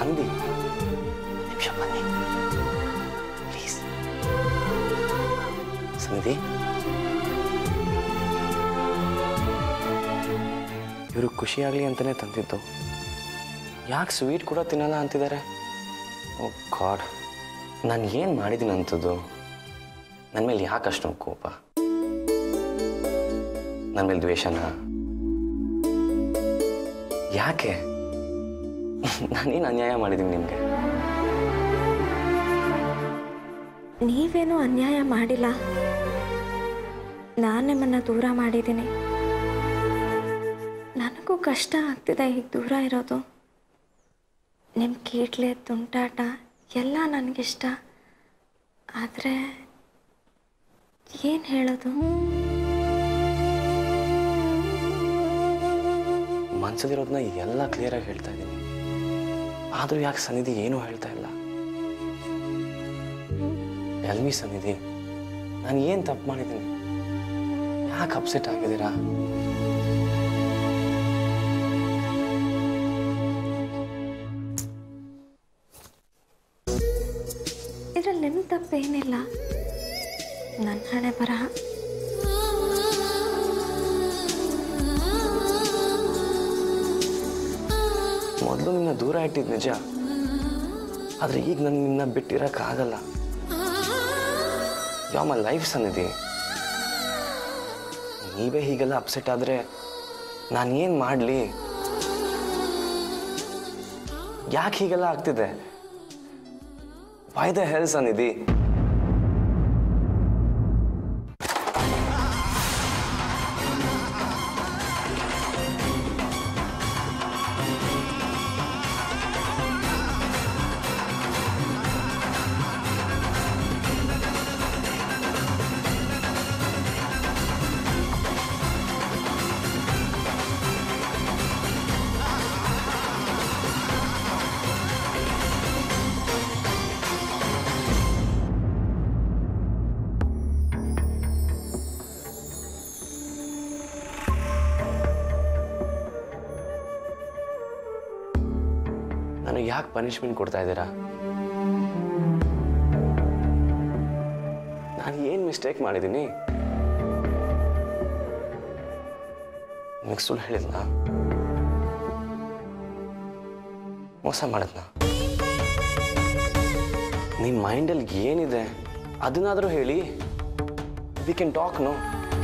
ಸಂಧಿ ನಿಮಿಷ ಬನ್ನಿ ಪ್ಲೀಸ್ ಸನ್ನಿಧಿ ಇವರು ಖುಷಿಯಾಗಲಿ ಅಂತಲೇ ತಂದಿದ್ದು ಯಾಕೆ ಸ್ವೀಟ್ ಕೂಡ ತಿನ್ನಲ್ಲ ಅಂತಿದ್ದಾರೆ ಓ ಗಾಡ್ ನಾನು ಏನು ಮಾಡಿದ್ದೀನಿ ಅಂಥದ್ದು ನನ್ನ ಮೇಲೆ ಯಾಕೆ ಅಷ್ಟೊಂದು ಕೋಪ ನನ್ನ ಮೇಲೆ ದ್ವೇಷನ ಯಾಕೆ ನಾನೇನು ಅನ್ಯಾಯ ಮಾಡಿದ್ದೀನಿ ನಿಮಗೆ ನೀವೇನೂ ಅನ್ಯಾಯ ಮಾಡಿಲ್ಲ ನಾನು ನಿಮ್ಮನ್ನು ದೂರ ಮಾಡಿದ್ದೀನಿ ನನಗೂ ಕಷ್ಟ ಆಗ್ತಿದೆ ಈಗ ದೂರ ಇರೋದು ನಿಮ್ಮ ಕೀಟ್ಲೆ ತುಂಟಾಟ ಎಲ್ಲ ನನಗಿಷ್ಟ ಆದರೆ ಏನು ಹೇಳೋದು ಮನ್ಸಲ್ಲಿರೋದನ್ನ ಎಲ್ಲ ಕ್ಲಿಯರಾಗಿ ಹೇಳ್ತಾ ಇದ್ದೀನಿ ಆದರೂ ಯಾಕೆ ಸನ್ನಿಧಿ ಏನೂ ಹೇಳ್ತಾ ಇಲ್ಲ ಎಲ್ಮಿ ಸನ್ನಿಧಿ ನಾನು ಏನು ತಪ್ಪು ಮಾಡಿದ್ದೀನಿ ಯಾಕೆ ಅಪ್ಸೆಟ್ ಆಗಿದ್ದೀರಾ ಇದರಲ್ಲಿ ನಿಮ್ಮ ತಪ್ಪೇನಿಲ್ಲ ನನ್ನ ಹಣೆ ಬರಹ ಮೊದಲು ನಿನ್ನ ದೂರ ಇಟ್ಟಿದ್ದು ನಿಜ ಆದರೆ ಈಗ ನಾನು ನಿನ್ನ ಬಿಟ್ಟಿರೋಕ್ಕಾಗಲ್ಲ ಯಾವ ಮೈ ಲೈಫ್ ಸನ್ನಿಧಿ ನೀವೇ ಹೀಗೆಲ್ಲ ಅಪ್ಸೆಟ್ ಆದರೆ ನಾನು ಏನು ಮಾಡಲಿ ಯಾಕೆ ಹೀಗೆಲ್ಲ ಆಗ್ತಿದೆ ವೈ ದ ಹೆಲ್ ಸನ್ನಿಧಿ ನನಗೆ ಯಾಕೆ ಪನಿಷ್ಮೆಂಟ್ ಕೊಡ್ತಾ ಇದ್ದೀರಾ ನಾನು ಏನು ಮಿಸ್ಟೇಕ್ ಮಾಡಿದ್ದೀನಿ ನಿಮಗೆ ಸುಳ್ಳು ಹೇಳಿದ್ನ ಮೋಸ ಮಾಡದ್ನ ನಿಮ್ಮ ಮೈಂಡಲ್ಲಿ ಏನಿದೆ ಅದನ್ನಾದರೂ ಹೇಳಿ ವಿ ಕ್ಯಾನ್ ಟಾಕ್ ನೋ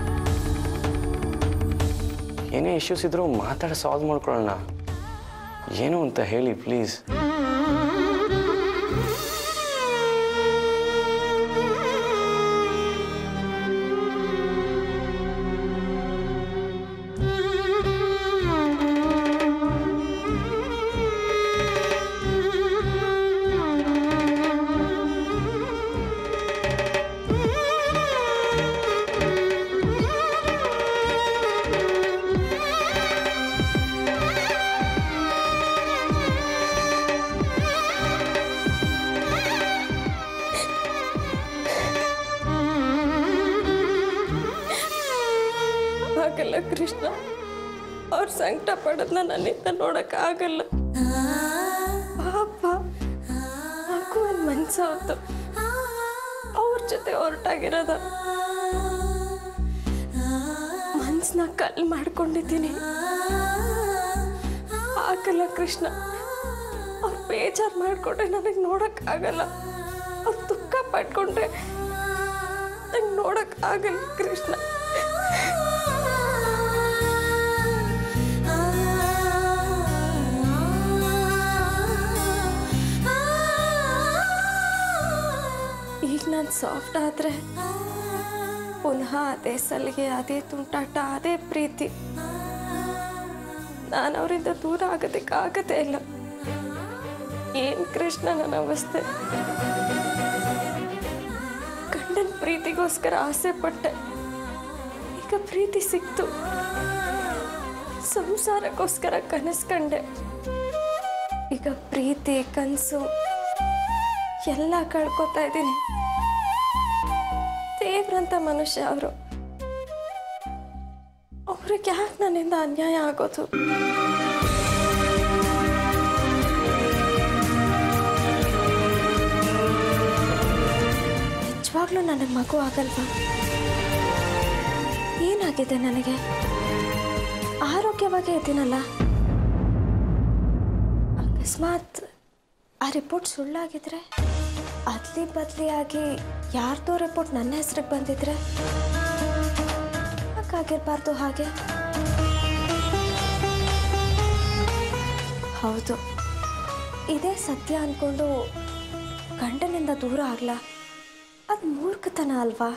ಏನೇ ಇಶ್ಯೂಸ್ ಇದ್ರೂ ಮಾತಾಡಿ ಸಾಲ್ವ್ ಮಾಡ್ಕೊಳ್ಳೋಣ ಏನು ಅಂತ ಹೇಳಿ ಪ್ಲೀಸ್ ಆಗಲ್ಲ ಕೃಷ್ಣ ಅವ್ರ ಸಂಕಟ ಪಡೋದನ್ನ ನನ್ನಿಂದ ನೋಡೋಕ್ಕಾಗಲ್ಲ ಪಾಪ ಮಗು ಒಂದು ಮನ್ಸವತ್ತು ಅವ್ರ ಜೊತೆ ಹೊರಟಾಗಿರೋದ ಮನ್ಸನ್ನ ಕಲ್ ಮಾಡ್ಕೊಂಡಿದ್ದೀನಿ ಆಗಲ್ಲ ಕೃಷ್ಣ ಅವ್ರು ಬೇಜಾರು ಮಾಡ್ಕೊಂಡ್ರೆ ನನಗೆ ನೋಡೋಕ್ಕಾಗಲ್ಲ ಅವ್ರು ದುಃಖ ಪಟ್ಕೊಂಡ್ರೆ ನಂಗೆ ನೋಡೋಕ್ಕಾಗಲ್ಲ ಕೃಷ್ಣ ಈಗ ನಾನು ಸಾಫ್ಟ್ ಆದರೆ ಪುನಃ ಅದೇ ಸಲಿಗೆ ಅದೇ ತುಂಟಾಟ ಅದೇ ಪ್ರೀತಿ ನಾನು ಅವರಿಂದ ದೂರ ಆಗೋದಕ್ಕೆ ಆಗದೇ ಇಲ್ಲ ಏನು ಕೃಷ್ಣ ನನ್ನ ಅವಸ್ಥೆ ಗಂಡನ ಪ್ರೀತಿಗೋಸ್ಕರ ಆಸೆ ಪಟ್ಟೆ ಈಗ ಪ್ರೀತಿ ಸಿಕ್ತು ಸಂಸಾರಕ್ಕೋಸ್ಕರ ಕನಸು ಕಂಡೆ ಈಗ ಪ್ರೀತಿ ಕನಸು ಎಲ್ಲ ಕಳ್ಕೊತಾ ಇದ್ದೀನಿ ದೇವ್ರಂತ ಮನುಷ್ಯ ಅವರು ಅವ್ರಿಗೆ ಯಾಕೆ ನನ್ನಿಂದ ಅನ್ಯಾಯ ಆಗೋದು ಯಾವಾಗಲೂ ನನಗೆ ಮಗು ಆಗಲ್ವಾ ಏನಾಗಿದೆ ನನಗೆ ಆರೋಗ್ಯವಾಗೇ ಇದ್ದೀನಲ್ಲ ಅಕಸ್ಮಾತ್ ಆ ರಿಪೋರ್ಟ್ ಸುಳ್ಳಾಗಿದ್ರೆ ಅದ್ಲಿ ಬದಲಿಯಾಗಿ ಯಾರ್ದೋ ರಿಪೋರ್ಟ್ ನನ್ನ ಹೆಸ್ರಿಗೆ ಬಂದಿದ್ರೆ ಯಾಕಾಗಿರ್ಬಾರ್ದು ಹಾಗೆ ಹೌದು ಇದೇ ಸತ್ಯ ಅಂದ್ಕೊಂಡು ಗಂಡನಿಂದ ದೂರ ಆಗ್ಲ ಅದು ಮೂರ್ಖತನ ಅಲ್ವಾ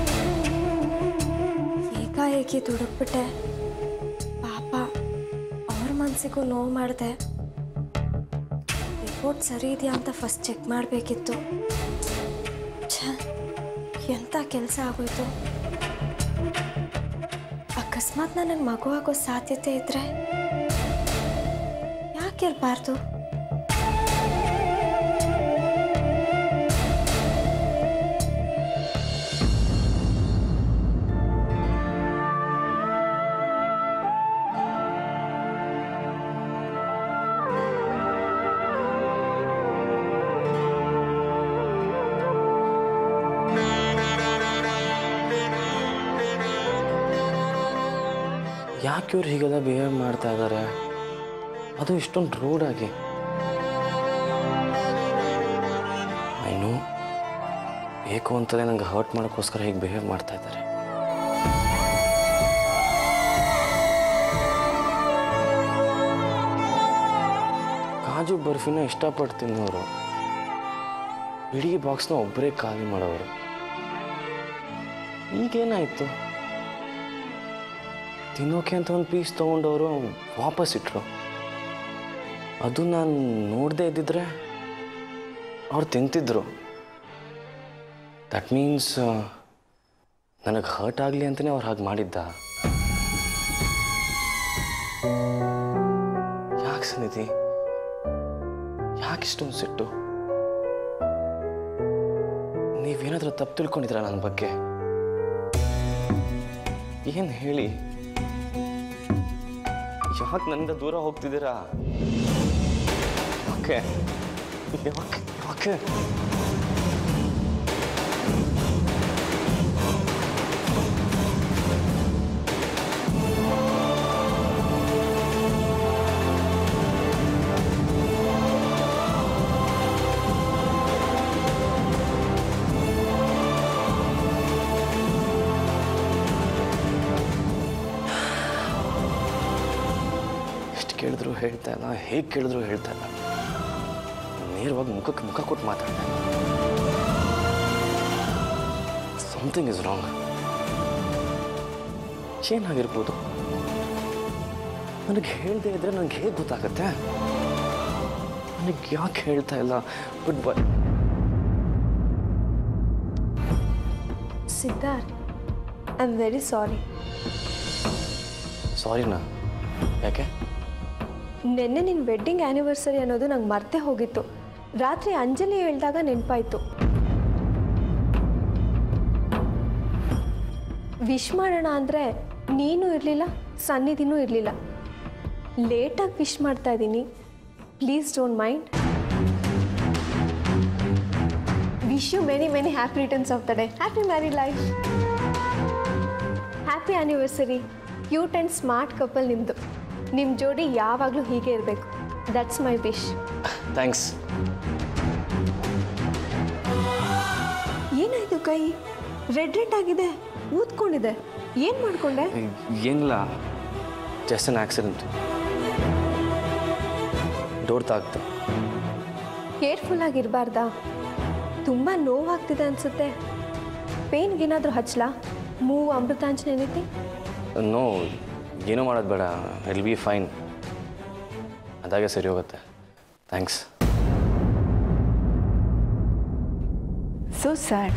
ಏಕಾಏಕಿ ದುಡುಕ್ಬಿಟ್ಟೆ ಪಾಪ ಅವ್ರ ಮನಸ್ಸಿಗೂ ನೋವು ಮಾಡಿದೆ ರಿಪೋರ್ಟ್ ಸರಿ ಇದೆಯಾ ಅಂತ ಫಸ್ಟ್ ಚೆಕ್ ಮಾಡಬೇಕಿತ್ತು ಛ ಎಂಥ ಕೆಲಸ ಆಗೋಯ್ತು ಅಕಸ್ಮಾತ್ ನನಗೆ ಮಗು ಆಗೋ ಸಾಧ್ಯತೆ ಇದ್ರೆ ಯಾಕಿರಬಾರ್ದು ಯಾಕೆ ಇವ್ರು ಹೀಗೆಲ್ಲ ಬಿಹೇವ್ ಮಾಡ್ತಾ ಇದ್ದಾರೆ ಅದು ಇಷ್ಟೊಂದು ರೂಡಾಗಿ ಐನು ಬೇಕು ಅಂತಲೇ ನಂಗೆ ಹರ್ಟ್ ಮಾಡೋಕ್ಕೋಸ್ಕರ ಹೀಗೆ ಬಿಹೇವ್ ಮಾಡ್ತಾ ಇದ್ದಾರೆ ಕಾಜು ಬರ್ಫಿನ ಇಷ್ಟಪಟ್ಟು ತಿನ್ನೋರು ಇಡೀ ಬಾಕ್ಸ್ನ ಒಬ್ಬರೇ ಖಾಲಿ ಮಾಡೋರು ಈಗೇನಾಯಿತು ತಿನ್ನೋಕೆ ಅಂತ ಒಂದು ಪೀಸ್ ತೊಗೊಂಡವರು ವಾಪಸ್ ಇಟ್ರು ಅದು ನಾನು ನೋಡದೇ ಇದ್ದಿದ್ರೆ ಅವ್ರು ತಿಂತಿದ್ರು ದಟ್ ಮೀನ್ಸ್ ನನಗೆ ಹರ್ಟ್ ಆಗಲಿ ಅಂತಲೇ ಅವ್ರು ಹಾಗೆ ಮಾಡಿದ್ದ ಯಾಕೆ ಸನ್ನಿಧಿ ಯಾಕೆ ಇಷ್ಟೊಂದು ಸಿಟ್ಟು ನೀವೇನಾದರೂ ತಪ್ಪು ತಿಳ್ಕೊಂಡಿದ್ದೀರಾ ನನ್ನ ಬಗ್ಗೆ ಏನು ಹೇಳಿ ಯಾಕೆ ನನ್ನಿಂದ ದೂರ ಹೋಗ್ತಿದ್ದೀರಾ ಯಾಕೆ ಯಾಕೆ ಯಾಕೆ ಎಷ್ಟು ಕೇಳಿದ್ರು ಹೇಳ್ತಾ ಇಲ್ಲ ಹೇಗೆ ಕೇಳಿದ್ರು ಹೇಳ್ತಾ ಇಲ್ಲ ನೇರವಾಗಿ ಮುಖಕ್ಕೆ ಮುಖ ಕೊಟ್ಟು ಮಾತಾಡ್ತಾ ಸಮಥಿಂಗ್ ಇಸ್ ರಾಂಗ್ ಏನಾಗಿರ್ಬೋದು ನನಗೆ ಹೇಳ್ದೆ ಇದ್ರೆ ನನಗೆ ಹೇಗೆ ಗೊತ್ತಾಗತ್ತೆ ನನಗೆ ಯಾಕೆ ಹೇಳ್ತಾ ಇಲ್ಲ but but Siddharth I am very sorry ಸಾರಿನಾ ಯಾಕೆ ನಿನ್ನೆ ನಿನ್ನ ವೆಡ್ಡಿಂಗ್ ಆ್ಯನಿವರ್ಸರಿ ಅನ್ನೋದು ನಂಗೆ ಮರ್ತೇ ಹೋಗಿತ್ತು ರಾತ್ರಿ ಅಂಜಲಿ ಹೇಳ್ದಾಗ ನೆನಪಾಯಿತು ವಿಶ್ ಮಾಡೋಣ ಅಂದರೆ ನೀನು ಇರಲಿಲ್ಲ ಸನ್ನಿಧಿನೂ ಇರಲಿಲ್ಲ ಲೇಟಾಗಿ ವಿಶ್ ಮಾಡ್ತಾ ಇದ್ದೀನಿ please don't mind wish you many many happy returns of the day happy married life happy anniversary cute and smart couple ನಿಮ್ಮದು ನಿಮ್ಮ ಜೋಡಿ ಯಾವಾಗಲೂ ಹೀಗೆ ಇರಬೇಕು ದಟ್ಸ್ ಮೈ ವಿಶ್ ಥ್ಯಾಂಕ್ಸ್ ಏನಾಯಿತು ಕೈ ರೆಡ್ ರೆಡ್ ಆಗಿದೆ ಊದ್ಕೊಂಡಿದೆ ಏನು ಮಾಡಿಕೊಂಡೆ ಏನಿಲ್ಲ ಜಸ್ಟ್ ಅನ್ ಆಕ್ಸಿಡೆಂಟ್ ಡೋರ್ ತಾಗ್ತು ಕೇರ್ಫುಲ್ ಆಗಿರಬಾರ್ದಾ ತುಂಬ ನೋವಾಗ್ತಿದೆ ಅನಿಸುತ್ತೆ ಪೇನ್ಗೇನಾದರೂ ಹಚ್ಚಲಾ ಮೂವು ಅಮೃತಾಂಜನ ಏನೈತಿ ನೋ ಏನೂ ಮಾಡೋದು ಬೇಡ ವಿಲ್ ಬಿ ಫೈನ್ ಅದಾಗೆ ಸರಿ ಹೋಗುತ್ತೆ ಥ್ಯಾಂಕ್ಸ್ ಸೊ ಸ್ಯಾಡ್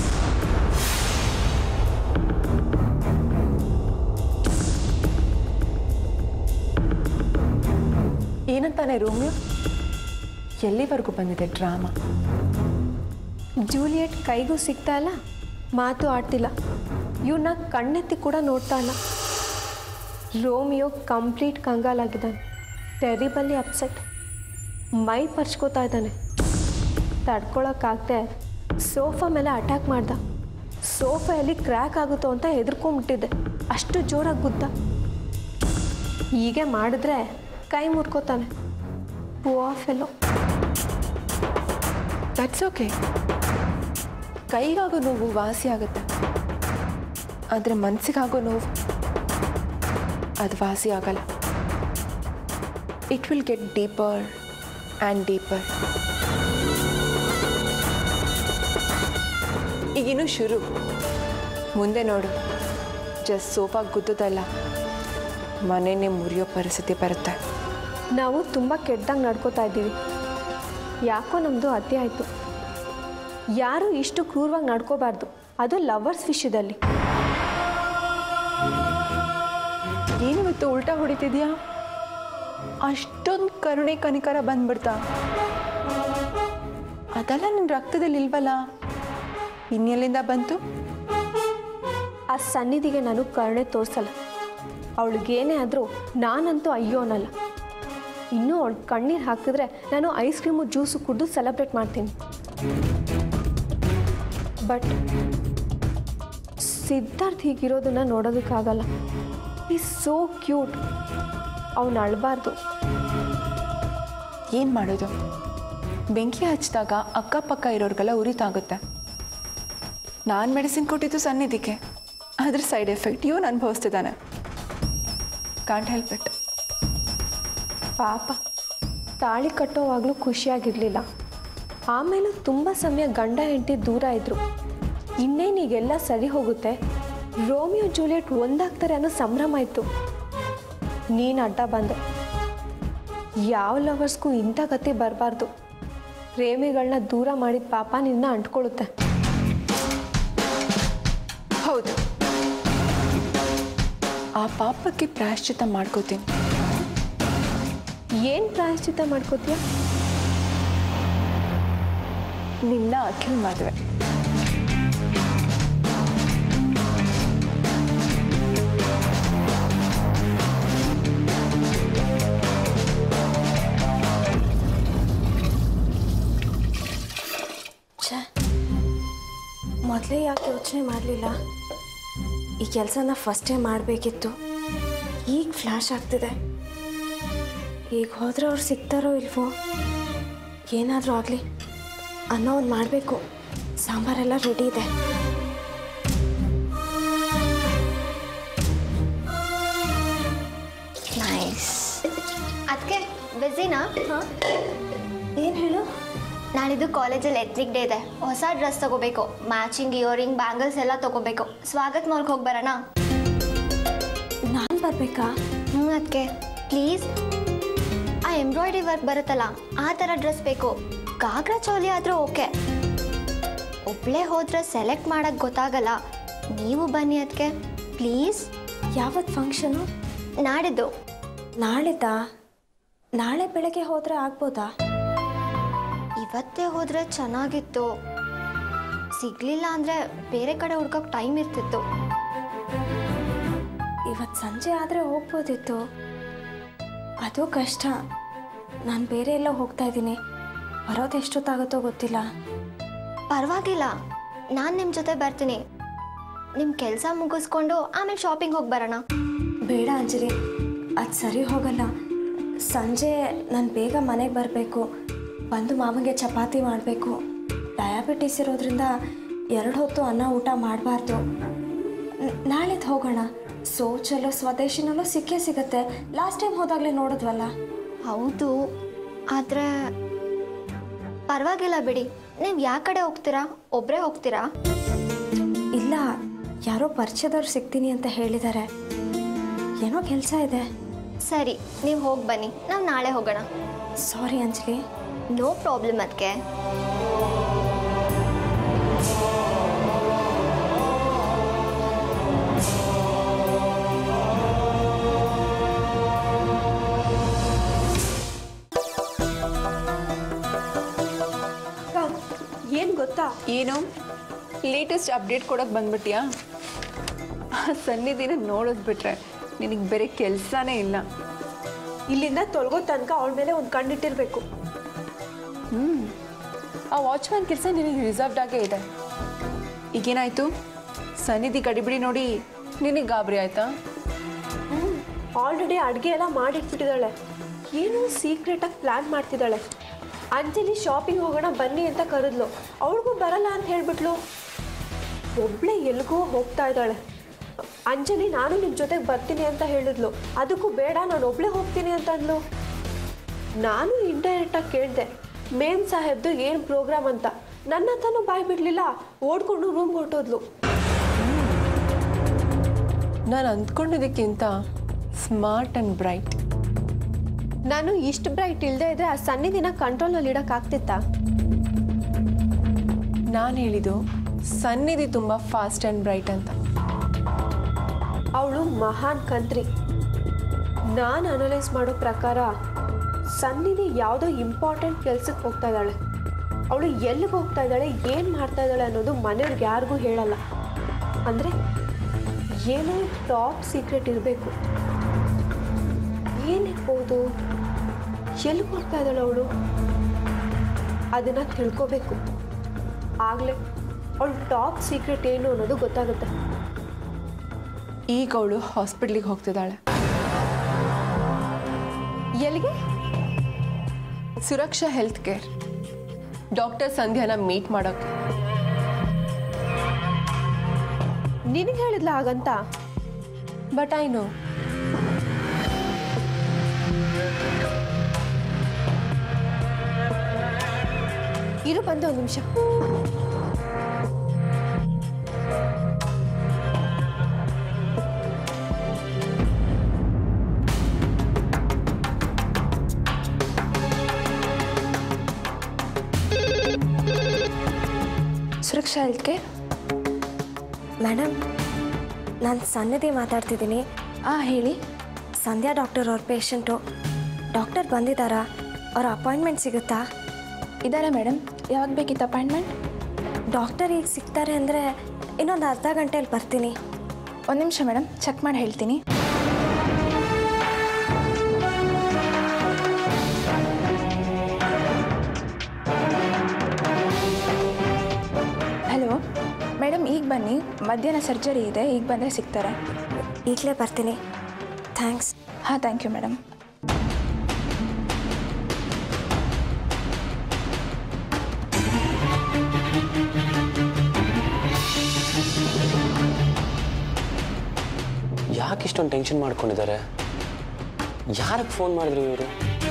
ಏನಂತಾನೆ ರೋಮಿಯೋ ಎಲ್ಲಿವರೆಗೂ ಬಂದಿದೆ ಡ್ರಾಮಾ ಜೂಲಿಯಟ್ ಕೈಗೂ ಸಿಗ್ತಾ ಇಲ್ಲ ಮಾತು ಆಡ್ತಿಲ್ಲ ಇವನ್ನ ಕಣ್ಣೆತ್ತಿ ಕೂಡ ನೋಡ್ತಾ ಇಲ್ಲ ರೋಮಿಯೋ ಕಂಪ್ಲೀಟ್ ಕಂಗಾಲಾಗಿದ್ದಾನೆ ಟೆರಿಬಲ್ಲಿ ಅಪ್ಸೆಟ್ ಮೈ ಪರ್ಚ್ಕೋತಾ ಇದ್ದಾನೆ ತಡ್ಕೊಳಕ್ಕಾಗದೆ ಸೋಫಾ ಮೇಲೆ ಅಟ್ಯಾಕ್ ಮಾಡ್ದ ಸೋಫಾಯಲ್ಲಿ ಕ್ರ್ಯಾಕ್ ಆಗುತ್ತೋ ಅಂತ ಹೆದರ್ಕೊಂಬಿಟ್ಟಿದ್ದೆ ಅಷ್ಟು ಜೋರಾಗಿ ಗುದ್ದ ಹೀಗೆ ಮಾಡಿದ್ರೆ ಕೈ ಮುರ್ಕೋತಾನೆ ಪುವಾ ಫೆಲೋ ದಟ್ಸ್ ಓಕೆ ಕೈಗಾಗೋ ನೋವು ವಾಸಿ ಆಗುತ್ತೆ ಆದರೆ ಮನಸ್ಸಿಗಾಗೋ ನೋವು ಅದು ವಾಸಿ ಆಗಲ್ಲ it will get deeper and deeper ಈಗಿನ್ನೂ ಶುರು ಮುಂದೆ ನೋಡು ಜಸ್ಟ್ ಸೋಫಾ ಗುದ್ದದಲ್ಲ ಮನೆಯೇ ಮುರಿಯೋ ಪರಿಸ್ಥಿತಿ ಬರುತ್ತೆ ನಾವು ತುಂಬ ಕೆಟ್ಟದಾಗ ನಡ್ಕೋತಾ ಇದ್ದೀವಿ ಯಾಕೋ ನಮ್ಮದು ಅತಿ ಆಯಿತು ಯಾರು ಇಷ್ಟು ಕ್ರೂರವಾಗಿ ನಡ್ಕೋಬಾರ್ದು ಅದು ಲವರ್ಸ್ ವಿಷಯದಲ್ಲಿ ಏನಿವತ್ತು ಉಲ್ಟಾ ಹೊಡಿತಿದ್ಯಾ ಅಷ್ಟೊಂದು ಕರುಣೆ ಕನಿಕರ ಬಂದ್ಬಿಡ್ತಾ ಅದೆಲ್ಲ ನಿನ್ನ ರಕ್ತದಲ್ಲಿ ಇಲ್ವಲ್ಲ ಇನ್ನೆಲ್ಲಿಂದ ಬಂತು ಆ ಸನ್ನಿಧಿಗೆ ನಾನು ಕರುಣೆ ತೋರಿಸಲ್ಲ ಅವಳಿಗೇನೇ ಆದರೂ ನಾನಂತೂ ಅಯ್ಯೋ ಅನ್ನಲ್ಲ ಇನ್ನೂ ಅವಳು ಕಣ್ಣೀರು ಹಾಕಿದ್ರೆ ನಾನು ಐಸ್ ಕ್ರೀಮು ಜ್ಯೂಸು ಕುಡಿದು ಸೆಲೆಬ್ರೇಟ್ ಮಾಡ್ತೀನಿ ಬಟ್ ಸಿದ್ಧಾರ್ಥ್ ಹೀಗಿರೋದನ್ನ ನೋಡೋದಕ್ಕಾಗಲ್ಲ ಈಸ್ ಸೋ ಕ್ಯೂಟ್ ಅವನು ಅಳಬಾರ್ದು ಏನು ಮಾಡೋದು ಬೆಂಕಿ ಹಚ್ಚಿದಾಗ ಅಕ್ಕಪಕ್ಕ ಇರೋರಿಗೆಲ್ಲ ಉರಿತಾಗುತ್ತೆ ನಾನು ಮೆಡಿಸಿನ್ ಕೊಟ್ಟಿದ್ದು ಸನ್ನಿಧಿಗೆ ಅದ್ರ ಸೈಡ್ ಎಫೆಕ್ಟ್ ಇವನು ಅನುಭವಿಸ್ತಿದ್ದಾನೆ ಕಾಂಟ್ ಹೆಲ್ಪ್ ಇಟ್ ಪಾಪ ತಾಳಿ ಕಟ್ಟೋವಾಗಲೂ ಖುಷಿಯಾಗಿರಲಿಲ್ಲ ಆಮೇಲೂ ತುಂಬ ಸಮಯ ಗಂಡ ಹೆಂಡತಿ ದೂರ ಇದ್ದರು ಇನ್ನೇನೀಗೆಲ್ಲ ಸರಿ ಹೋಗುತ್ತೆ ರೋಮಿಯೋ ಜೂಲಿಯಟ್ ಒಂದಾಗ್ತಾರೆ ಅನ್ನೋ ಸಂಭ್ರಮ ಇತ್ತು ನೀನು ಅಡ್ಡ ಬಂದೆ ಯಾವ ಲವರ್ಸ್ಗೂ ಇಂಥ ಗತಿ ಬರಬಾರ್ದು ಪ್ರೇಮಿಗಳನ್ನ ದೂರ ಮಾಡಿದ ಪಾಪ ನಿನ್ನ ಅಂಟ್ಕೊಳ್ಳುತ್ತೆ ಹೌದು ಆ ಪಾಪಕ್ಕೆ ಪ್ರಾಯಶ್ಚಿತ್ತ ಮಾಡ್ಕೋತೀನಿ ಏನು ಪ್ರಾಯಶ್ಚಿತ್ತ ಮಾಡ್ಕೋತೀಯ ನಿನ್ನ ಅಖಿಲ್ ಮದುವೆ ಛೇ ಮೊದಲೇ ಯಾಕೆ ಯೋಚನೆ ಮಾಡಲಿಲ್ಲ ಈ ಕೆಲಸನ ಫಸ್ಟೇ ಮಾಡಬೇಕಿತ್ತು ಈಗ ಫ್ಲ್ಯಾಶ್ ಆಗ್ತಿದೆ ಈಗ ಹೋದ್ರೆ ಅವ್ರು ಸಿಗ್ತಾರೋ ಇಲ್ವೋ ಏನಾದರೂ ಆಗಲಿ ಅನ್ನೋ ಒಂದು ಮಾಡಬೇಕು ಸಾಂಬಾರೆಲ್ಲ ರೆಡಿ ಇದೆ ನೈಸ್ ಅದಕ್ಕೆ ಬ್ಯುಸಿನಾ ಏನು ಹೇಳು ನಾಳಿದ್ದು ಕಾಲೇಜಲ್ಲಿ ಎತ್ನಿಕ್ ಡೇ ಇದೆ ಹೊಸ ಡ್ರೆಸ್ ತಗೋಬೇಕು ಮ್ಯಾಚಿಂಗ್ ಇಯರಿಂಗ್ ಬ್ಯಾಂಗಲ್ಸ್ ಎಲ್ಲ ತಗೋಬೇಕು ಸ್ವಾಗತ್ ಮಾಲ್ಗೆ ಹೋಗಿ ಬರೋಣ ನಾನು ಬರಬೇಕಾ ಹ್ಞೂ ಅದಕ್ಕೆ ಪ್ಲೀಸ್ ಆ ಎಂಬ್ರಾಯ್ಡ್ರಿ ವರ್ಕ್ ಬರುತ್ತಲ್ಲ ಆ ಥರ ಡ್ರೆಸ್ ಬೇಕು ಗಾಗ್ರಾ ಚೋಲಿ ಆದರೂ ಓಕೆ ಒಬ್ಬಳೇ ಹೋದ್ರೆ ಸೆಲೆಕ್ಟ್ ಮಾಡೋಕ್ಕೆ ಗೊತ್ತಾಗಲ್ಲ ನೀವು ಬನ್ನಿ ಅದಕ್ಕೆ ಪ್ಲೀಸ್ ಯಾವತ್ತು ಫಂಕ್ಷನು ನಾಡಿದ್ದು ನಾಳೆದಾ ನಾಳೆ ಬೆಳಗ್ಗೆ ಹೋದರೆ ಆಗ್ಬೋದಾ ಇವತ್ತೇ ಹೋದರೆ ಚೆನ್ನಾಗಿತ್ತು ಸಿಗ್ಲಿಲ್ಲ ಅಂದರೆ ಬೇರೆ ಕಡೆ ಹುಡ್ಕೋಕೆ ಟೈಮ್ ಇರ್ತಿತ್ತು ಇವತ್ತು ಸಂಜೆ ಆದರೆ ಹೋಗ್ಬೋದಿತ್ತು ಅದು ಕಷ್ಟ ನಾನು ಬೇರೆ ಎಲ್ಲ ಹೋಗ್ತಾ ಇದ್ದೀನಿ ಬರೋದು ಎಷ್ಟೊತ್ತಾಗುತ್ತೋ ಗೊತ್ತಿಲ್ಲ ಪರವಾಗಿಲ್ಲ ನಾನು ನಿಮ್ಮ ಜೊತೆ ಬರ್ತೀನಿ ನಿಮ್ಮ ಕೆಲಸ ಮುಗಿಸ್ಕೊಂಡು ಆಮೇಲೆ ಶಾಪಿಂಗ್ ಹೋಗಿ ಬರೋಣ ಬೇಡ ಅಂಜಲಿ ಅದು ಸರಿ ಹೋಗಲ್ಲ ಸಂಜೆ ನಾನು ಬೇಗ ಮನೆಗೆ ಬರಬೇಕು ಬಂದು ಮಾಮಗೆ ಚಪಾತಿ ಮಾಡಬೇಕು ಡಯಾಬಿಟಿಸ್ ಇರೋದ್ರಿಂದ ಎರಡು ಹೊತ್ತು ಅನ್ನ ಊಟ ಮಾಡಬಾರ್ದು ನಾಳೆದು ಹೋಗೋಣ ಸೋಚಲ್ಲೋ ಸ್ವದೇಶಿನಲ್ಲೋ ಸಿಕ್ಕೇ ಸಿಗುತ್ತೆ ಲಾಸ್ಟ್ ಟೈಮ್ ಹೋದಾಗಲೇ ನೋಡಿದ್ವಲ್ಲ ಹೌದು ಆದರೆ ಪರವಾಗಿಲ್ಲ ಬಿಡಿ ನೀವು ಯಾವ ಕಡೆ ಹೋಗ್ತೀರಾ ಒಬ್ಬರೇ ಹೋಗ್ತೀರಾ ಇಲ್ಲ ಯಾರೋ ಪರಿಚಯದವ್ರು ಸಿಗ್ತೀನಿ ಅಂತ ಹೇಳಿದ್ದಾರೆ ಏನೋ ಕೆಲಸ ಇದೆ ಸರಿ ನೀವು ಹೋಗಿ ಬನ್ನಿ ನಾವು ನಾಳೆ ಹೋಗೋಣ ಸಾರಿ ಅಂಜಲಿ ನೋ ಪ್ರಾಬ್ಲಮ್ ಅದಕ್ಕೆ ಏನು ಗೊತ್ತಾ ಏನು ಲೇಟೆಸ್ಟ್ ಅಪ್ಡೇಟ್ ಕೊಡೋಕೆ ಬಂದ್ಬಿಟ್ಯಾ ಆ ಸನ್ನಿಧಿನ ನೋಡೋದು ಬಿಟ್ರೆ ನಿನಗೆ ಬೇರೆ ಕೆಲಸನೇ ಇಲ್ಲ ಇಲ್ಲಿಂದ ತೊಳ್ಗೋ ತನಕ ಅವಳ ಮೇಲೆ ಒಂದು ಕಣ್ಣಿಟ್ಟಿರ್ಬೇಕು ಆ ವಾಚ್ಮ್ಯಾನ್ ಕೆಲಸ ನಿನಗೆ ರಿಸರ್ವ್ಡ್ ಆಗೇ ಇದೆ ಈಗೇನಾಯ್ತು ಸನ್ನಿಧಿ ಗಡಿಬಿಡಿ ನೋಡಿ ನಿನಗೆ ಗಾಬರಿ ಆಯ್ತಾ ಆಲ್ರೆಡಿ ಅಡುಗೆ ಎಲ್ಲ ಮಾಡಿಟ್ಬಿಟ್ಟಿದ್ದಾಳೆ ಏನೋ ಸೀಕ್ರೆಟಾಗಿ ಪ್ಲ್ಯಾನ್ ಮಾಡ್ತಿದ್ದಾಳೆ ಅಂಜಲಿ ಶಾಪಿಂಗ್ ಹೋಗೋಣ ಬನ್ನಿ ಅಂತ ಕರೆದ್ಲು ಅವಳಿಗೂ ಬರಲ್ಲ ಅಂತ ಹೇಳ್ಬಿಟ್ಲು ಒಬ್ಳೆ ಎಲ್ಗೋ ಹೋಗ್ತಾ ಇದ್ದಾಳೆ ಅಂಜಲಿ ನಾನು ನಿಮ್ಮ ಜೊತೆಗೆ ಬರ್ತೀನಿ ಅಂತ ಹೇಳಿದ್ಲು ಅದಕ್ಕೂ ಬೇಡ ನಾನು ಒಬ್ಳೆ ಹೋಗ್ತೀನಿ ಅಂತ ಅಂದ್ಲು ನಾನು ಇಂಡೈರೆಕ್ಟಾಗಿ ಕೇಳಿದೆ ಮೇಮ್ ಸಾಹೇಬ್ದು ಏನು ಪ್ರೋಗ್ರಾಮ್ ಅಂತ ನನ್ನ ಹತ್ರನೂ ಬಾಯ್ ಬಿಡಲಿಲ್ಲ ಓಡ್ಕೊಂಡು ರೂಮ್ ಹೊರಟೋದ್ಲು ನಾನು ಅಂದ್ಕೊಂಡಿದ್ದಕ್ಕಿಂತ ಸ್ಮಾರ್ಟ್ ಆ್ಯಂಡ್ ಬ್ರೈಟ್ ನಾನು ಇಷ್ಟು ಬ್ರೈಟ್ ಇಲ್ಲದೆ ಇದ್ರೆ ಆ ಸನ್ನಿಧಿನ ಕಂಟ್ರೋಲ್ನಲ್ಲಿ ಇಡೋಕ್ಕಾಗ್ತಿತ್ತಾ ನಾನು ಹೇಳಿದ್ದು ಸನ್ನಿಧಿ ತುಂಬ ಫಾಸ್ಟ್ ಆ್ಯಂಡ್ ಬ್ರೈಟ್ ಅಂತ ಅವಳು ಮಹಾನ್ ಕಂತ್ರಿ ನಾನು ಅನಲೈಸ್ ಮಾಡೋ ಪ್ರಕಾರ ಸನ್ನಿಧಿ ಯಾವುದೋ ಇಂಪಾರ್ಟೆಂಟ್ ಕೆಲ್ಸಕ್ಕೆ ಹೋಗ್ತಾ ಇದ್ದಾಳೆ ಅವಳು ಎಲ್ಲಿಗೆ ಹೋಗ್ತಾ ಇದ್ದಾಳೆ ಏನು ಮಾಡ್ತಾ ಇದ್ದಾಳೆ ಅನ್ನೋದು ಮನೆಯವ್ರಿಗೆ ಯಾರಿಗೂ ಹೇಳಲ್ಲ ಅಂದರೆ ಏನೋ ಟಾಪ್ ಸೀಕ್ರೆಟ್ ಇರಬೇಕು ಏನಿರ್ಬೋದು ಎಲ್ಲಿಗೆ ಹೋಗ್ತಾ ಇದ್ದಾಳೆ ಅವಳು ಅದನ್ನು ತಿಳ್ಕೋಬೇಕು ಆಗಲೇ ಅವಳು ಟಾಪ್ ಸೀಕ್ರೆಟ್ ಏನು ಅನ್ನೋದು ಗೊತ್ತಾಗುತ್ತೆ ಈಗ ಅವಳು ಹಾಸ್ಪಿಟ್ಲಿಗೆ ಹೋಗ್ತಿದ್ದಾಳೆ ಎಲ್ಲಿಗೆ ಸುರಕ್ಷಾ ಹೆಲ್ತ್ ಕೇರ್ ಡಾಕ್ಟರ್ ಸಂಧ್ಯಾನ ಮೀಟ್ ಮಾಡೋಕ್ಕೆ ನಿನಗೆ ಹೇಳಿದ್ಲ ಹಾಗಂತ ಬಟ್ ಐ ನೋ ಇರು ಬಂದೆ ಒಂದು ನಿಮಿಷ ಸುರಕ್ಷಾ ಹೆಲ್ತ್ ಕೇರ್ ಮೇಡಮ್ ನಾನು ಸನ್ನಿಧಿ ಮಾತಾಡ್ತಿದ್ದೀನಿ ಹಾಂ ಹೇಳಿ ಸಂಧ್ಯಾ ಡಾಕ್ಟರ್ ಅವ್ರ ಪೇಷಂಟು ಡಾಕ್ಟರ್ ಬಂದಿದ್ದಾರಾ ಅವ್ರ ಅಪಾಯಿಂಟ್ಮೆಂಟ್ ಸಿಗುತ್ತಾ ಇದ್ದಾರೆ ಮೇಡಮ್ ಯಾವಾಗ ಬೇಕಿತ್ತು ಅಪಾಯಿಂಟ್ಮೆಂಟ್ ಡಾಕ್ಟರ್ ಈಗ ಸಿಗ್ತಾರೆ ಅಂದರೆ ಇನ್ನೊಂದು ಅರ್ಧ ಗಂಟೆಯಲ್ಲಿ ಬರ್ತೀನಿ ಒಂದು ನಿಮಿಷ ಮೇಡಮ್ ಚೆಕ್ ಮಾಡಿ ಹೇಳ್ತೀನಿ ಹಲೋ ಮೇಡಮ್ ಈಗ ಬನ್ನಿ ಮಧ್ಯಾಹ್ನ ಸರ್ಜರಿ ಇದೆ ಈಗ ಬಂದರೆ ಸಿಗ್ತಾರೆ ಈಗಲೇ ಬರ್ತೀನಿ ಥ್ಯಾಂಕ್ಸ್ ಹಾಂ ಥ್ಯಾಂಕ್ ಯು ಮೇಡಮ್ ಯಾಕೆ ಇಷ್ಟೊಂದು ಟೆನ್ಷನ್ ಮಾಡ್ಕೊಂಡಿದ್ದಾರೆ ಯಾರಿಗೆ ಫೋನ್ ಮಾಡಿದ್ರು ಇವರು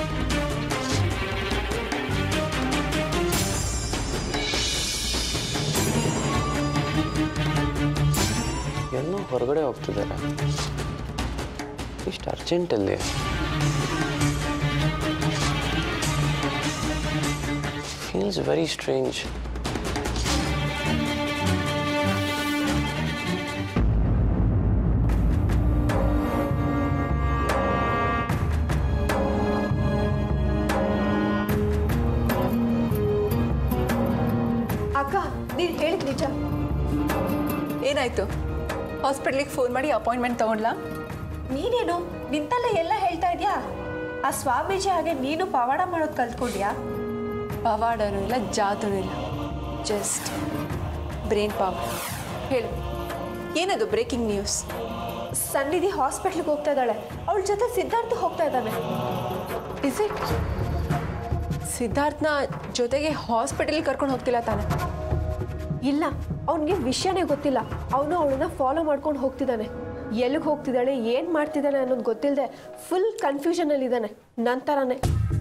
ಎಲ್ಲೋ ಹೊರಗಡೆ ಹೋಗ್ತಿದ್ದಾರೆ ಇಷ್ಟು ಅರ್ಜೆಂಟಲ್ಲಿ ಫೀಲ್ಸ್ ವೆರಿ ಸ್ಟ್ರೇಂಜ್ ಅಕ್ಕ ನೀನು ಹೇಳಿದ ನಿಜ ಏನಾಯ್ತು ಹಾಸ್ಪಿಟ್ಲಿಗೆ ಫೋನ್ ಮಾಡಿ ಅಪಾಯಿಂಟ್ಮೆಂಟ್ ತಗೊಂಡ್ಲಾ ನೀನೇನು ನಿಂತಲ್ಲೇ ಎಲ್ಲ ಹೇಳ್ತಾ ಇದೆಯಾ ಆ ಸ್ವಾಮೀಜಿ ಹಾಗೆ ನೀನು ಪವಾಡ ಮಾಡೋದು ಕಲ್ತ್ಕೊಂಡ್ಯಾ ಪವಾಡನೂ ಇಲ್ಲ ಜಾತನೂ ಇಲ್ಲ ಜಸ್ಟ್ ಬ್ರೈನ್ ಪವರ್ ಹೇಳು ಏನದು ಬ್ರೇಕಿಂಗ್ ನ್ಯೂಸ್ ಸನ್ನಿಧಿ ಹಾಸ್ಪಿಟ್ಲಿಗೆ ಹೋಗ್ತಾ ಇದ್ದಾಳೆ ಅವಳ ಜೊತೆ ಸಿದ್ಧಾರ್ಥ ಹೋಗ್ತಾ ಇದ್ದಾನೆ ಇಸ್ ಇಟ್ ಸಿದ್ಧಾರ್ಥನ ಜೊತೆಗೆ ಹಾಸ್ಪಿಟಲ್ಗೆ ಕರ್ಕೊಂಡು ಹೋಗ್ತಿಲ್ಲ ತಾನೆ ಇಲ್ಲ ಅವನಿಗೆ ವಿಷಯನೇ ಗೊತ್ತಿಲ್ಲ ಅವನು ಅವಳನ್ನ ಫಾಲೋ ಮಾಡ್ಕೊಂಡು ಹೋಗ್ತಿದ್ದಾನೆ ಎಲ್ಲಿಗೆ ಹೋಗ್ತಿದ್ದಾಳೆ ಏನು ಮಾಡ್ತಿದ್ದಾನೆ ಅನ್ನೋದು ಗೊತ್ತಿಲ್ಲದೆ ಫುಲ್ ಕನ್ಫ್ಯೂಷನಲ್ಲಿದ್ದಾನೆ ನಂತರನೇ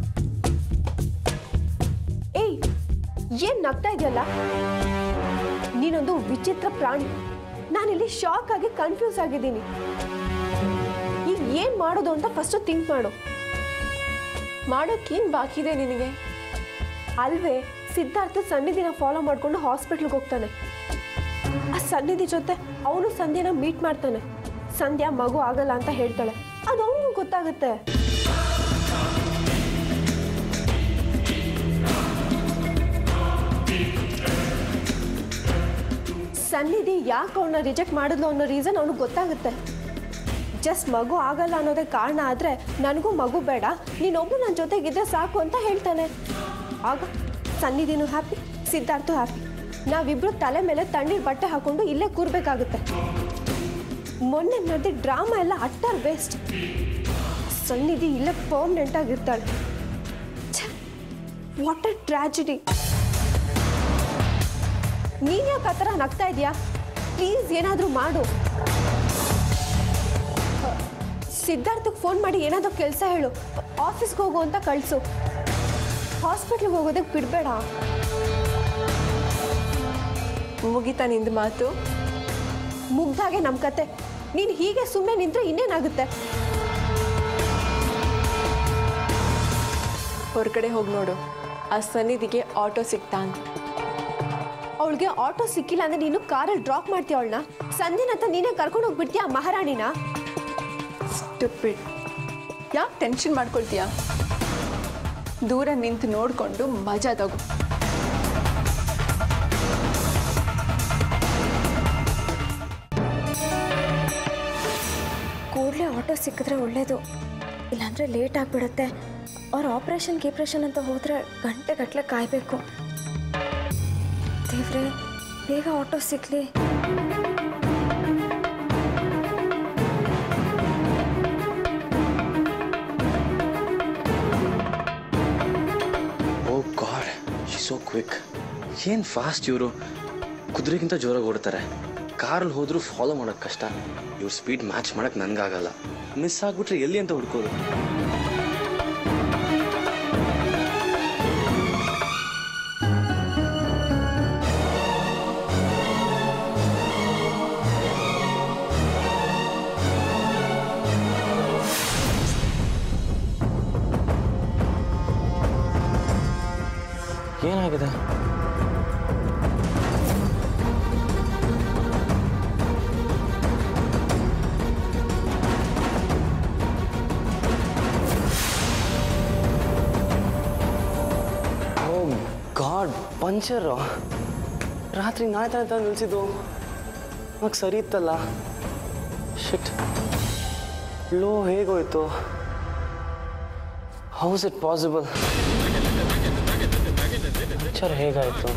ಏಯ್ ಏನು ನಗ್ತಾ ಇದೆಯಲ್ಲ ನೀನೊಂದು ವಿಚಿತ್ರ ಪ್ರಾಣಿ ನಾನಿಲ್ಲಿ ಶಾಕ್ ಆಗಿ ಕನ್ಫ್ಯೂಸ್ ಆಗಿದ್ದೀನಿ ಈಗ ಏನು ಮಾಡೋದು ಅಂತ ಫಸ್ಟು ಥಿಂಕ್ ಮಾಡು ಮಾಡೋಕ್ಕೇನು ಬಾಕಿ ಇದೆ ನಿನಗೆ ಅಲ್ವೇ ಸಿದ್ಧಾರ್ಥ ಸನ್ನಿಧಿನ ಫಾಲೋ ಮಾಡ್ಕೊಂಡು ಹಾಸ್ಪಿಟ್ಲಿಗೆ ಹೋಗ್ತಾನೆ ಆ ಸನ್ನಿಧಿ ಜೊತೆ ಅವನು ಸಂಧ್ಯಾನ ಮೀಟ್ ಮಾಡ್ತಾನೆ ಸಂಧ್ಯಾ ಮಗು ಆಗಲ್ಲ ಅಂತ ಹೇಳ್ತಾಳೆ ಅದು ಅವನಿಗೂ ಗೊತ್ತಾಗುತ್ತೆ ಸನ್ನಿಧಿ ಯಾಕೆ ಅವನ್ನ ರಿಜೆಕ್ಟ್ ಮಾಡಿದ್ಲು ಅನ್ನೋ ರೀಸನ್ ಅವನಿಗೆ ಗೊತ್ತಾಗುತ್ತೆ ಜಸ್ಟ್ ಮಗು ಆಗಲ್ಲ ಅನ್ನೋದೇ ಕಾರಣ ಆದರೆ ನನಗೂ ಮಗು ಬೇಡ ನೀನೊಬ್ರು ನನ್ನ ಜೊತೆಗಿದ್ರೆ ಸಾಕು ಅಂತ ಹೇಳ್ತಾನೆ ಆಗ ಸನ್ನಿಧಿನೂ ಹ್ಯಾಪಿ ಸಿದ್ಧಾರ್ಥ ಹ್ಯಾಪಿ ನಾವಿಬ್ರು ತಲೆ ಮೇಲೆ ತಣ್ಣೀರ್ ಬಟ್ಟೆ ಹಾಕೊಂಡು ಇಲ್ಲೇ ಕೂರ್ಬೇಕಾಗುತ್ತೆ ಮೊನ್ನೆ ನಡೆದ ಡ್ರಾಮಾ ಎಲ್ಲ ಅಟ್ಟರ್ ವೇಸ್ಟ್ ಸನ್ನಿಧಿ ಇಲ್ಲೇ ಪರ್ಮನೆಂಟ್ ಆಗಿರ್ತಾಳೆ ವಾಟ್ ಅ ಟ್ರಾಜಿಡಿ ನೀನ್ ಯಾಕೆ ಆ ಥರ ನಗ್ತಾ ಇದೆಯಾ ಪ್ಲೀಸ್ ಏನಾದರೂ ಮಾಡು ಸಿದ್ಧಾರ್ಥಕ್ಕೆ ಫೋನ್ ಮಾಡಿ ಏನಾದರೂ ಕೆಲಸ ಹೇಳು ಆಫೀಸ್ಗೆ ಹೋಗು ಅಂತ ಕಳಿಸು ಹಾಸ್ಪಿಟ್ಲಿಗೆ ಹೋಗೋದಕ್ಕೆ ಬಿಡಬೇಡ ಮುಗಿತಾ ನಿಂದು ಮಾತು ಮುಗ್ದಾಗೆ ನಮ್ಮ ಕತೆ ನೀನು ಹೀಗೆ ಸುಮ್ಮನೆ ನಿಂತ್ರೆ ಇನ್ನೇನಾಗುತ್ತೆ ಹೊರಗಡೆ ಹೋಗಿ ನೋಡು ಆ ಸನ್ನಿಧಿಗೆ ಆಟೋ ಸಿಗ್ತಾ ಅಂತ ಅವಳಿಗೆ ಆಟೋ ಸಿಕ್ಕಿಲ್ಲ ಅಂದ್ರೆ ನೀನು ಕಾರಲ್ಲಿ ಡ್ರಾಪ್ ಮಾಡ್ತೀಯ ಅವಳನ್ನ ಸಂಧಿನಂತ ನೀನೇ ಕರ್ಕೊಂಡು ಹೋಗ್ಬಿಡ್ತೀಯ ಆ ಮಹಾರಾಣಿನ ಸ್ಟುಪಿಡ್ ಯಾಕೆ ಟೆನ್ಷನ್ ಮಾಡ್ಕೊಳ್ತೀಯಾ ದೂರ ನಿಂತು ನೋಡಿಕೊಂಡು ಮಜಾ ತಗೋ ಕೂಡಲೇ ಆಟೋ ಸಿಕ್ಕಿದ್ರೆ ಒಳ್ಳೇದು ಇಲ್ಲಾಂದರೆ ಲೇಟ್ ಆಗಿಬಿಡುತ್ತೆ ಅವ್ರು ಆಪ್ರೇಷನ್ ಗೀಪ್ರೇಷನ್ ಅಂತ ಹೋದರೆ ಗಂಟೆ ಗಟ್ಟಲೆ ಕಾಯಬೇಕು ದೇವ್ರೆ ಬೇಗ ಆಟೋ ಸಿಕ್ಕಲಿ oh god she so quick ಏನು ಫಾಸ್ಟ್ ಇವರು ಕುದುರೆಗಿಂತ ಜೋರಾಗಿ ಓಡ್ತಾರೆ ಕಾರಲ್ಲಿ ಹೋದ್ರೂ ಫಾಲೋ ಮಾಡೋಕ್ಕೆ ಕಷ್ಟ ಇವ್ರ ಸ್ಪೀಡ್ ಮ್ಯಾಚ್ ಮಾಡೋಕ್ಕೆ ನನಗಾಗಲ್ಲ ಮಿಸ್ ಆಗಿಬಿಟ್ರೆ ಎಲ್ಲಿ ಅಂತ ಹುಡ್ಕೋದು ಏನಾಗಿದೆ ಓ ಗಾಡ್ ಪಂಚರು ರಾತ್ರಿ ನಾಳೆ ತಾನೇ ತಂದು ನಿಲ್ಸಿದ್ದು ಅವಾಗ ಸರಿ ಇತ್ತಲ್ಲ ಶಿಟ್ ಲೋ ಹೇಗೋಯ್ತು ಹೌಸ್ ಇಟ್ ಪಾಸಿಬಲ್ ಪಂಚರ್ ಹೇಗಾಯ್ತು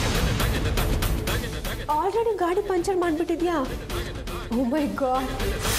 ಆಲ್ರೆಡಿ ಗಾಡಿ ಪಂಚರ್ ಮಾಡಿಬಿಟ್ಟಿದ್ಯಾ ಓ ಮೈ ಗಾಡ್